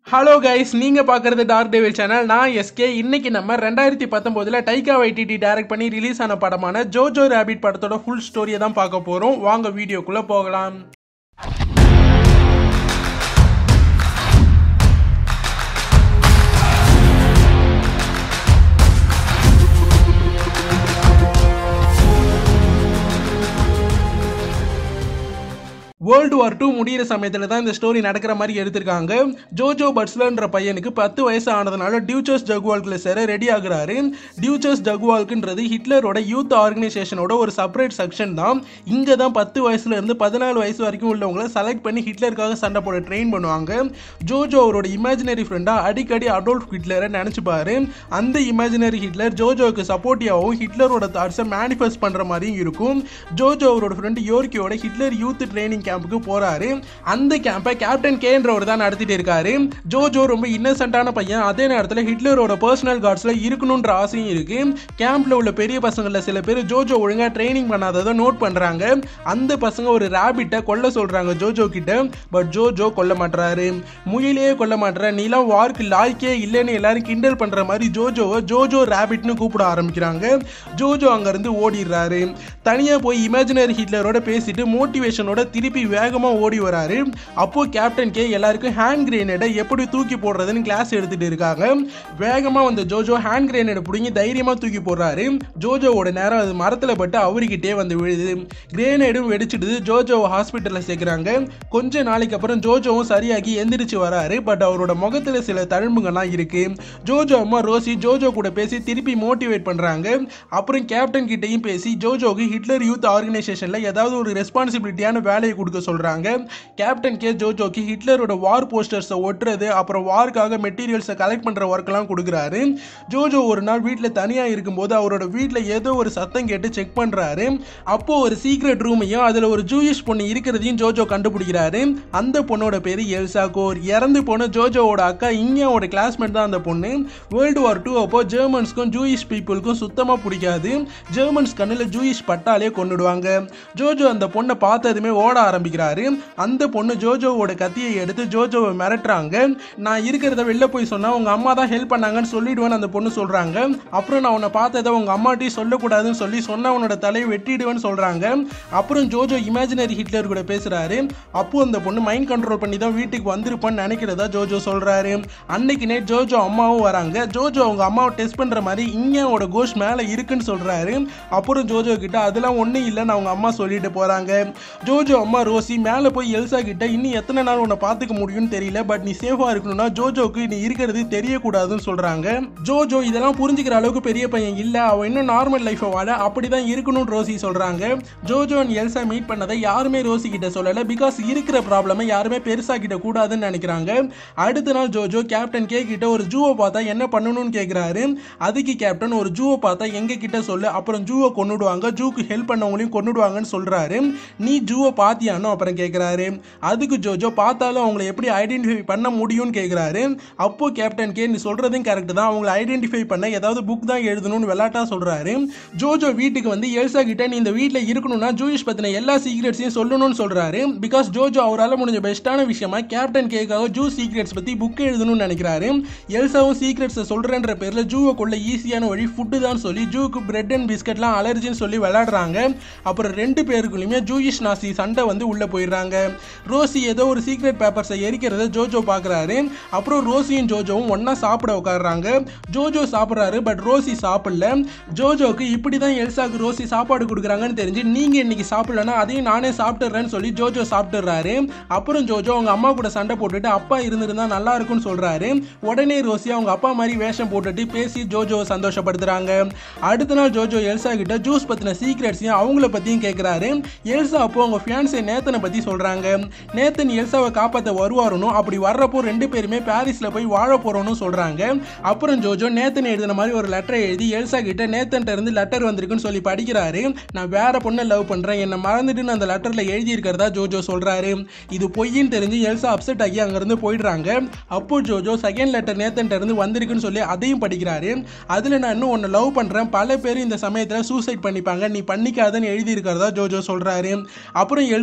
hello guys நீங்க பார்க்குறது dark devil channel நான் எஸ்கே இன்னைக்கு நம்ம ரெண்டாயிரத்தி பத்தொம்போதில் டைகா வைடிடி டைரக்ட் பண்ணி ரிலீஸ் ஆன படமான ஜோஜோ ரேபிட் படத்தோட ஃபுல் ஸ்டோரியை தான் பார்க்க போகிறோம் வாங்க வீடியோக்குள்ளே போகலாம் வேர்ல்டு வார் டூ முடியிற சமயத்தில் தான் இந்த ஸ்டோரி நடக்கிற மாதிரி எடுத்திருக்காங்க ஜோஜோ பட்ஸ்லன்ற பையனுக்கு பத்து வயசு ஆனதுனால டியூச்சர்ஸ் ஜகுவால்கில் சேர ரெடி ஆகுறாரு டியூச்சர்ஸ் ஜகுவால்க்குன்றது ஹிட்லரோட யூத் ஆர்கனைசேஷனோட ஒரு செப்பரேட் செக்ஷன் தான் இங்கே தான் பத்து வயசுல இருந்து பதினாலு வயசு வரைக்கும் உள்ளவங்களை செலக்ட் பண்ணி ஹிட்லருக்காக சண்டை போட ட்ரெயின் பண்ணுவாங்க ஜோஜோ அவரோட இமேஜினரி ஃப்ரெண்டாக அடிக்கடி அடோல்ஃப் ஹிட்லரை நினச்சிப்பாரு அந்த இமேஜினரி ஹிட்லர் ஜோஜோவுக்கு சப்போர்ட்டிவாகவும் ஹிட்லரோட தாட்ஸை மேனிஃபெஸ்ட் பண்ணுற மாதிரியும் இருக்கும் ஜோஜோ அவரோட ஃப்ரெண்டு யோர்க்கியோட ஹிட்லர் யூத் ட்ரைனிங் கேம்புக்கு போறாரு அந்த கேம்பை கேப்டன் கேன்றவர் தான் நடத்திட்டு இருக்காரு ஜோஜோ ரொம்ப இன்னசென்ட்டான பையன் அதே நேரத்தில் ஹிட்லரோட பர்சனல் கார்ட்ஸ்ல இருக்கணுன்ற ஆசையும் இருக்கு கேம்ப்ல உள்ள பெரிய பசங்கள சில பேர் ஜோஜோ ஒழுங்கா ட்ரைனிங் பண்ணாததை நோட் பண்றாங்க அந்த பசங்க ஒரு ரேபிட்டை கொல்ல சொல்றாங்க ஜோஜோ கிட்ட பட் ஜோஜோ கொல்ல மாட்டாரு முயலையே கொல்ல மாட்டார நீலாம் வார்க்கு லாய்க்கே இல்லைன்னு எல்லாரும் கிண்டல் பண்ற மாதிரி ஜோஜோவை ஜோஜோ ரேபிட்னு கூப்பிட ஆரம்பிக்கிறாங்க ஜோஜோ அங்கிருந்து ஓடிடுறாரு தனியா போய் இமேஜினரி ஹிட்லரோட பேசிட்டு மோட்டிவேஷனோட திருப்பி வேகமா ஓடி வராரு அப்போ கேப்டன் கே எல்லாருக்கும் ஹேண்ட் கிரேனேடை எப்படி தூக்கி போடுறதுன்னு கிளாஸ் எடுத்துட்டு இருக்காங்க வேகமா வந்த ஜோஜோ ஹேண்ட் கிரேனேடை பிடிங்கி தைரியமா தூக்கி போடுறாரு ஜோஜோவோட நேரம் அது மரத்துல பட்டு அவர்கிட்டே வந்து விழுது கிரேனேடும் வெடிச்சிடுது ஜோஜோவை ஹாஸ்பிட்டல்ல சேர்க்குறாங்க கொஞ்ச நாளைக்கு அப்புறம் ஜோஜோவும் சரியாகி எந்திரிச்சு வராரு பட் அவரோட முகத்துல சில தழும்புகள்லாம் இருக்கு ஜோஜோ அம்மா ரோசி ஜோஜோ கூட பேசி திருப்பி மோட்டிவேட் பண்றாங்க அப்புறம் கேப்டன் கிட்டயும் பேசி ஜோஜோக்கு ஹிட்லர் யூத் ஆர்கனைசேஷன்ல ஏதாவது ஒரு ரெஸ்பான்சிபிலிட்டியான வேலையை கொடுக்க சொல்றாங்க கேப்டன் கே ஜோஜோக்கு ஹிட்லரோட வார் போஸ்டர்ஸை ஒட்டுறது அப்புறம் வார்க்காக மெட்டீரியல்ஸை கலெக்ட் பண்ற ஒர்க்கெல்லாம் கொடுக்குறாரு ஜோஜோ ஒரு நாள் வீட்டில் தனியா இருக்கும்போது அவரோட வீட்டில் ஏதோ ஒரு சத்தம் கேட்டு செக் பண்றாரு அப்போ ஒரு சீக்ரெட் ரூமையும் அதுல ஒரு ஜூயிஷ் பொண்ணு இருக்கிறதையும் ஜோஜோ கண்டுபிடிக்கிறாரு அந்த பொண்ணோட பேரு எல்சா கோர் இறந்து போன ஜோஜோவோட அக்கா இங்கியாவோட கிளாஸ்மேட் தான் அந்த பொண்ணு வேர்ல்டு வார் டூ அப்போ ஜெர்மன்ஸ்க்கும் ஜூயிஷ் பீப்புளுக்கும் சுத்தமாக பிடிக்காது ஜெர்மன்ஸ் கண்ணில் ஜூயிஷ் பட்டாலே கொண்டுடுவாங்க ஜோஜோ அந்த பொண்ணை பார்த்ததுமே ஓட ஆரம்பிக்கிறாரு அந்த பொண்ணு ஜோஜோவோட கத்தியை எடுத்து ஜோஜோவை மிரட்டுறாங்க நான் இருக்கிறத வெளில போய் சொன்னா உங்க அம்மா தான் ஹெல்ப் பண்ணாங்கன்னு சொல்லிடுவேன்னு அந்த பொண்ணு சொல்றாங்க அப்புறம் நான் உன்னை பார்த்ததை உங்க அம்மாட்டையும் சொல்லக்கூடாதுன்னு சொல்லி சொன்ன உன்னோட தலையை வெட்டிடுவேன்னு சொல்றாங்க அப்புறம் ஜோஜோ இமேஜினரி ஹிட்லர் கூட பேசுறாரு அப்போ அந்த பொண்ணு மைண்ட் கண்ட்ரோல் பண்ணி தான் வீட்டுக்கு வந்திருப்பான்னு நினைக்கிறதா ஜோஜோ சொல்றாரு அன்னைக்கு நைட் ஜோஜோ அம்மாவும் வராங்க ஜோஜோ அவங்க அம்மாவை டெஸ்ட் பண்ற மாதிரி இங்கேயோட கோஷ் மேலே இருக்குன்னு சொல்றாரு அப்புறம் ஜோஜோ கிட்ட அதெல்லாம் ஒன்றும் இல்லைன்னு அவங்க அம்மா சொல்லிட்டு போறாங்க ஜோஜோ அம்மா ரோசி மேலே போய் எல்சா கிட்ட இன்னும் எத்தனை நாள் உன்னை பார்த்துக்க முடியும்னு தெரியல பட் நீ சேஃபாக இருக்கணும்னா ஜோஜோக்கு நீ இருக்கிறது தெரியக்கூடாதுன்னு சொல்றாங்க ஜோஜோ இதெல்லாம் புரிஞ்சுக்கிற அளவுக்கு பெரிய பையன் இல்லை அவன் இன்னும் நார்மல் லைஃப்பை வாழ அப்படிதான் இருக்கணும்னு ரோசி சொல்றாங்க ஜோஜோ அண்ட் எல்சா மீட் பண்ணதை யாருமே ரோசி கிட்ட சொல்லல பிகாஸ் இருக்கிற ப்ராப்ளமை யாருமே பெருசாக்கிட்ட கூடாதுன்னு நினைக்கிறாங்க அடுத்த நாள் ஜோஜோ கேப்டன் கே கிட்ட ஒரு ஜூவை பார்த்தா என்ன பண்ணணும்னு கேட்குறாரு அதுக்கு கேப்டன் ஒரு ஜூவை பார்த்தா எங்க கிட்ட சொல்லு அப்புறம் ஜூவை கொண்டுடுவாங்க ஜூக்கு ஹெல்ப் பண்ணவங்களையும் கொண்டுடுவாங்கன்னு சொல்றாரு நீ ஜூவை பாத்தியானோ அப்புறம் கேட்குறாரு அதுக்கு ஜோஜோ பார்த்தாலும் அவங்கள எப்படி ஐடென்டிஃபை பண்ண முடியும்னு கேட்குறாரு அப்போ கேப்டன் கே நீ சொல்றதும் கரெக்ட் தான் அவங்கள ஐடென்டிஃபை பண்ண ஏதாவது புக் தான் எழுதணும்னு விளாட்டா சொல்றாரு ஜோஜோ வீட்டுக்கு வந்து எல்சா கிட்ட நீ இந்த வீட்டில் இருக்கணும்னா ஜூயிஷ் பத்தின எல்லா சீக்ரெட்ஸையும் சொல்லணும்னு சொல்றாரு பிகாஸ் ஜோஜோ அவரால் முடிஞ்ச பெஸ்ட்டான விஷயமா கேப்டன் கேக்காக ஜூ சீக்ரெட்ஸ் பத்தி புக் எழுதணும்னு நினைக்கிறாரு எல்சாவும் சீக்ரெட்ஸை சொல்றேன்ற பேர்ல ஜூவை கொள்ள ஈஸியான வழி ஃபுட்டு தான் சொல்லி ஜூக்கு பிரெட் அண்ட் பிஸ்கட்லாம் அலர்ஜின்னு சொல்லி விளையாடுறாங்க அப்புறம் ரெண்டு பேருக்குள்ளயுமே ஜூயிஷ் நாசி சண்டை வந்து உள்ள போயிடுறாங்க ரோசி ஏதோ ஒரு சீக்ரெட் பேப்பர்ஸை எரிக்கிறத ஜோஜோ பார்க்குறாரு அப்புறம் ரோசியும் ஜோஜோவும் ஒன்றா சாப்பிட உட்காடுறாங்க ஜோஜோ சாப்பிட்றாரு பட் ரோசி சாப்பிடல ஜோஜோக்கு இப்படி தான் எல்சாக்கு ரோசி சாப்பாடு கொடுக்குறாங்கன்னு தெரிஞ்சு நீங்கள் இன்னைக்கு சாப்பிடலன்னா அதையும் நானே சாப்பிட்டுறேன்னு சொல்லி ஜோஜோ சாப்பிட்டுறாரு அப்புறம் ஜோஜோ அவங்க அம்மா கூட சண்டை போட்டுட்டு அப்பா இருந்திருந்தா நல்லா இருக்கும்னு சொல்றாரு உடனே ரோசி அவங்க அப்பா மாதிரி வேஷம் போட்டுட்டு பேசி ஜோஜோவை சந்தோஷப்படுத்துறாங்க அடுத்த நாள் ஜோஜோ எல்சா கிட்ட ஜூஸ் பத்தின சீக்ரெட்ஸையும் அவங்கள பத்தியும் கேட்குறாரு எல்சா அப்போ அவங்க ஃபியான்சே நேத்தனை பத்தி சொல்றாங்க நேத்தன் எல்சாவை காப்பாற்ற வருவாருன்னு அப்படி வர்றப்போ ரெண்டு பேருமே பாரிஸ்ல போய் வாழ போறோம்னு சொல்றாங்க அப்புறம் ஜோஜோ நேத்தன் எழுதின மாதிரி ஒரு லெட்டரை எழுதி எல்சா கிட்ட நேத்தன்ட்ட இருந்து லெட்டர் வந்திருக்குன்னு சொல்லி படிக்கிறாரு நான் வேற பொண்ணை லவ் பண்றேன் என்னை மறந்துட்டு அந்த லெட்டர்ல எழுதி இருக்கிறதா ஜோஜோ சொல்றாரு இது பொய்ன்னு தெரிஞ்சு எல்சா அப்செட் ஆகி அங்கிருந்து போயிடுறாங்க அப்போ ஜோஜோ செகண்ட் லெட்டர் நேத்தன்ட்ட இருந்து வந்திருக்குன்னு சொல்லி அதையும் படிக்கிறாரு அதுல நான் இன்னும் உன்னை லவ் பண்றேன் பல பேர் இந்த சமயத்துல சூசைட் பண்ணிப்பாங்க நீ பண்ணிக்காதன்னு எழுதி இருக்கிறதா ஜோஜோ சொல்றாரு அப்புறம் எல்சா சிரிச்சு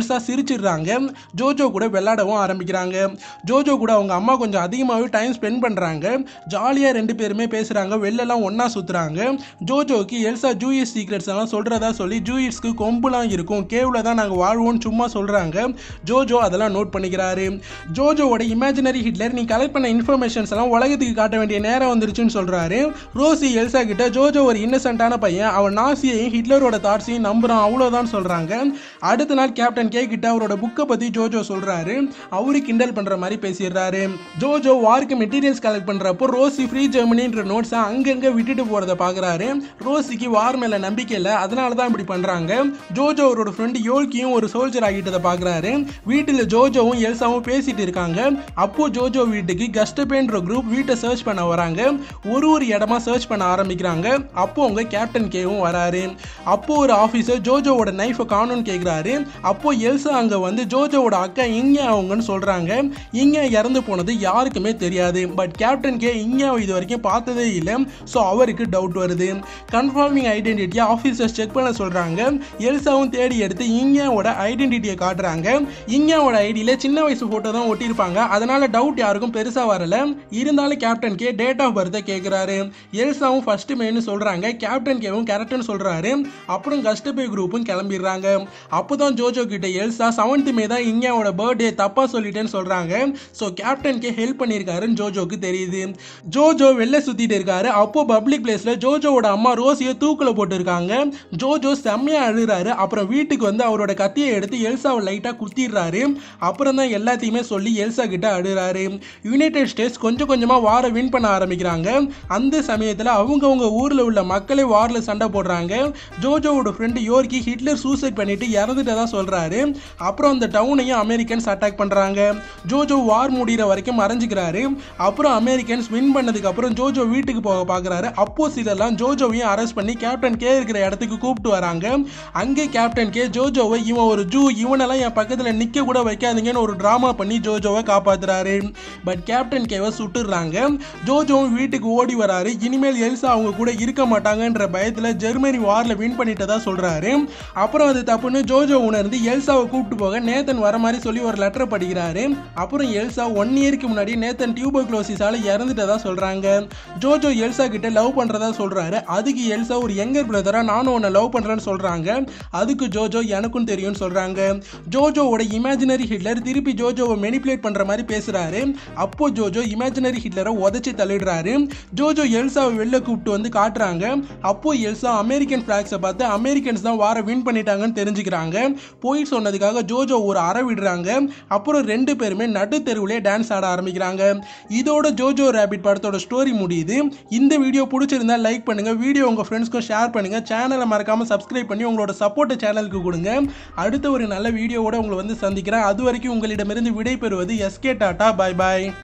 பிடிச்சிடுறாங்க ஜோஜோ கூட விளையாடவும் ஆரம்பிக்கிறாங்க ஜோஜோ கூட அவங்க அம்மா கொஞ்சம் அதிகமாகவே டைம் ஸ்பெண்ட் பண்ணுறாங்க ஜாலியாக ரெண்டு பேருமே பேசுகிறாங்க வெளிலலாம் ஒன்றா சுற்றுறாங்க ஜோஜோக்கு எல்சா ஜூயிஸ் சீக்ரெட்ஸ் எல்லாம் சொல்கிறதா சொல்லி ஜூயிஸ்க்கு கொம்புலாம் இருக்கும் கேவில் தான் நாங்கள் வாழ்வோம்னு சும்மா சொல்கிறாங்க ஜோஜோ அதெல்லாம் நோட் பண்ணிக்கிறாரு ஜோஜோவோட இமேஜினரி ஹிட்லர் நீ கலெக்ட் பண்ண இன்ஃபர்மேஷன்ஸ் எல்லாம் உலகத்துக்கு காட்ட வேண்டிய நேரம் வந்துருச்சுன்னு சொல்கிறாரு ரோசி எல்சா கிட்ட ஜோஜோ ஒரு இன்னசென்ட்டான பையன் அவன் நாசியையும் ஹிட்லரோட தாட்ஸையும் நம்புறான் அவ்வளோதான் சொல்கிறாங்க அடுத்த நாள் கேப்டன் கே கிட்ட அவரோட புக்கை பற்றி ஜோஜோ சொல்கிறாரு அவரு கிண்டல் பண்ணுற மாதிரி பேசிடுறாரு ஜோஜோ வார்க்கு மெட்டீரியல்ஸ் கலெக்ட் பண்ணுறப்போ ரோசி ஃப்ரீ ஜெர்மனின்ற நோட்ஸை அங்கங்கே விட்டுட்டு போகிறத பார்க்குறாரு ரோசிக்கு வார் மேலே நம்பிக்கை இல்லை அதனால தான் இப்படி பண்ணுறாங்க ஜோஜோ அவரோட ஃப்ரெண்டு யோல்கியும் ஒரு சோல்ஜர் ஆகிட்டதை பார்க்குறாரு வீட்டில் ஜோஜோவும் எல்சாவும் பேசிட்டு இருக்காங்க அப்போ ஜோஜோ வீட்டுக்கு கஸ்டபேன்ற குரூப் வீட்டை சர்ச் பண்ண வராங்க ஒரு ஒரு இடமா சர்ச் பண்ண ஆரம்பிக்கிறாங்க அப்போ அவங்க கேப்டன் கேவும் வராரு அப்போ ஒரு ஆஃபீஸர் ஜோஜோவோட நைஃபை காணும்னு கேட்குறாரு அப்போ எல்சா அங்கே வந்து ஜோஜோவோட அக்கா இங்கே அவங்கன்னு சொல்கிறாங்க இங்கே இறந்து போனது யாருக்குமே தெரியாது பட் கேப்டன் கே இங்கே இது வரைக்கும் பார்த்ததே இல்லை ஸோ அவருக்கு டவுட் வருது கன்ஃபார்மிங் ஐடென்டிட்டியை ஆஃபீஸர்ஸ் செக் பண்ண சொல்கிறாங்க எல்சாவும் தேடி எடுத்து இங்கேயோட ஐடென்டிட்டியை காட்டுறாங்க இங்கேயோட ஐடியில் சின்ன வயசு ஃபோட்டோ தான் ஒட்டியிருப்பாங்க அதனால டவுட் யாருக்கும் பெருசாக வரல இருந்தாலும் கேப்டன் கே டேட் ஆஃப் பர்த்தை கேட்குறாரு எல்சாவும் ஃபர்ஸ்ட் மேன்னு சொல்கிறாங்க கேப்டன் கேவும் கரெக்ட்னு சொல்கிறாரு அப்புறம் கஸ்டபே குரூப்பும் கிளம்பிடுறாங்க அப்போ தான் ஜோஜோ கிட்ட எல்சா செவன்த் மே தான் இங்கேயோட பர்த்டே தப்பாக சொல்லிட்டேன்னு சொல்கிறாங்க ஸோ கேப்டன் கே ஹெல்ப் பண்ணியிருக்காருன்னு ஜோஜோக்கு தெரியுது ஜோஜோ வெளில சுற்றிட்டு இருக்காரு அப்போ பப்ளிக் பிளேஸில் ஜோஜோவோட அம்மா ரோசியை தூக்கில் போட்டிருக்காங்க ஜோஜோ செம்மையா அழுறாரு அப்புறம் வீட்டுக்கு வந்து அவரோட கத்தியை எடுத்து எல்சாவை லைட்டாக குத்திடுறாரு அப்புறம் தான் எல்லாத்தையுமே சொல்லி எல்சா கிட்ட அழுறாரு யுனைடெட் ஸ்டேட்ஸ் கொஞ்சம் கொஞ்சமாக வாரை வின் பண்ண ஆரம்பிக்கிறாங்க அந்த சமயத்தில் அவங்கவுங்க ஊரில் உள்ள மக்களே வாரில் சண்டை போடுறாங்க ஜோஜோவோட ஃப்ரெண்டு யோர்கி ஹிட்லர் சூசைட் பண்ணிட்டு இறந்துட்டதா சொல்றாரு அப்புறம் அந்த டவுனையும் அமெரிக்கன்ஸ் அட்டாக் பண்றாங்க ஜோஜோ வார் முடிகிற வரைக்கும் மறைஞ்சிக்கிறாரு அப்புறம் அமெரிக்கன்ஸ் வின் பண்ணதுக்கு அப்புறம் ஜோஜோ வீட்டுக்கு போக பார்க்குறாரு அப்போ சிலர்லாம் ஜோஜோவையும் அரெஸ்ட் பண்ணி கேப்டன் கே இருக்கிற இடத்துக்கு கூப்பிட்டு வராங்க அங்கே கேப்டன் கே ஜோஜோவை இவன் ஒரு ஜூ இவனெல்லாம் என் பக்கத்தில் நிற்க கூட வைக்காதீங்கன்னு ஒரு ட்ராமா பண்ணி ஜோஜோவை காப்பாத்துறாரு பட் கேப்டன் கேவை சுட்டுடுறாங்க ஜோஜோவும் வீட்டுக்கு ஓடி வராரு இனிமேல் எல்சா அவங்க கூட இருக்க மாட்டாங்கன்ற பயத்தில் ஜெர்மனி வாரில் வின் பண்ணிட்டதா சொல்றாரு அப்புறம் அது தப்புன்னு ஜோஜோ உணர்ந்து எல்சாவை கூப்பிட்டு போக நேத்தன் வர மாதிரி சொல்லி ஒரு லெட்டர் படிக்கிறாரு அப்புறம் எல்சா ஒன் இயருக்கு முன்னாடி நேத்தன் டியூபர் குளோசிஸால இறந்துட்டதா சொல்றாங்க ஜோஜோ எல்சா கிட்ட லவ் பண்றதா சொல்றாரு அதுக்கு எல்சா ஒரு யங்கர் பிரதரா நானும் உன்னை லவ் பண்றேன்னு சொல்றாங்க அதுக்கு ஜோஜோ எனக்கும் தெரியும்னு சொல்றாங்க ஜோஜோவோட இமேஜினரி ஹிட்லர் திருப்பி ஜோஜோவை மெனிப்புலேட் பண்ற மாதிரி பேசுறாரு அப்போ ஜோஜோ இமேஜினரி ஹிட்லரை உதச்சி தள்ளிடுறாரு ஜோஜோ எல்சாவை வெளில கூப்பிட்டு வந்து காட்டுறாங்க அப்போ எல்சா அமெரிக்கன் ஃபிளாக்ஸை பார்த்து அமெரிக்கன்ஸ் தான் வார வின் பண்ணிட்டாங்கன்னு தெரிஞ்சுக்கிறாங்க போய் சொன்னதுக்காக ஜோஜோ ஒரு அற விடுறாங்க அப்புறம் ரெண்டு பேருமே நடு தெருவிலே டான்ஸ் ஆட ஆரம்பிக்கிறாங்க இதோட ஜோஜோ ரேபிட் படத்தோட ஸ்டோரி முடியுது இந்த வீடியோ பிடிச்சிருந்தா லைக் பண்ணுங்க வீடியோ உங்க ஃப்ரெண்ட்ஸ்க்கும் ஷேர் பண்ணுங்க சேனலை மறக்காம சப்ஸ்கிரைப் பண்ணி உங்களோட சப்போர்ட்டை சேனலுக்கு கொடுங்க அடுத்த ஒரு நல்ல வீடியோவோட உங்களை வந்து சந்திக்கிறேன் அது வரைக்கும் உங்களிடமிருந்து விடை பெறுவது எஸ்கே டாட்டா பை பாய்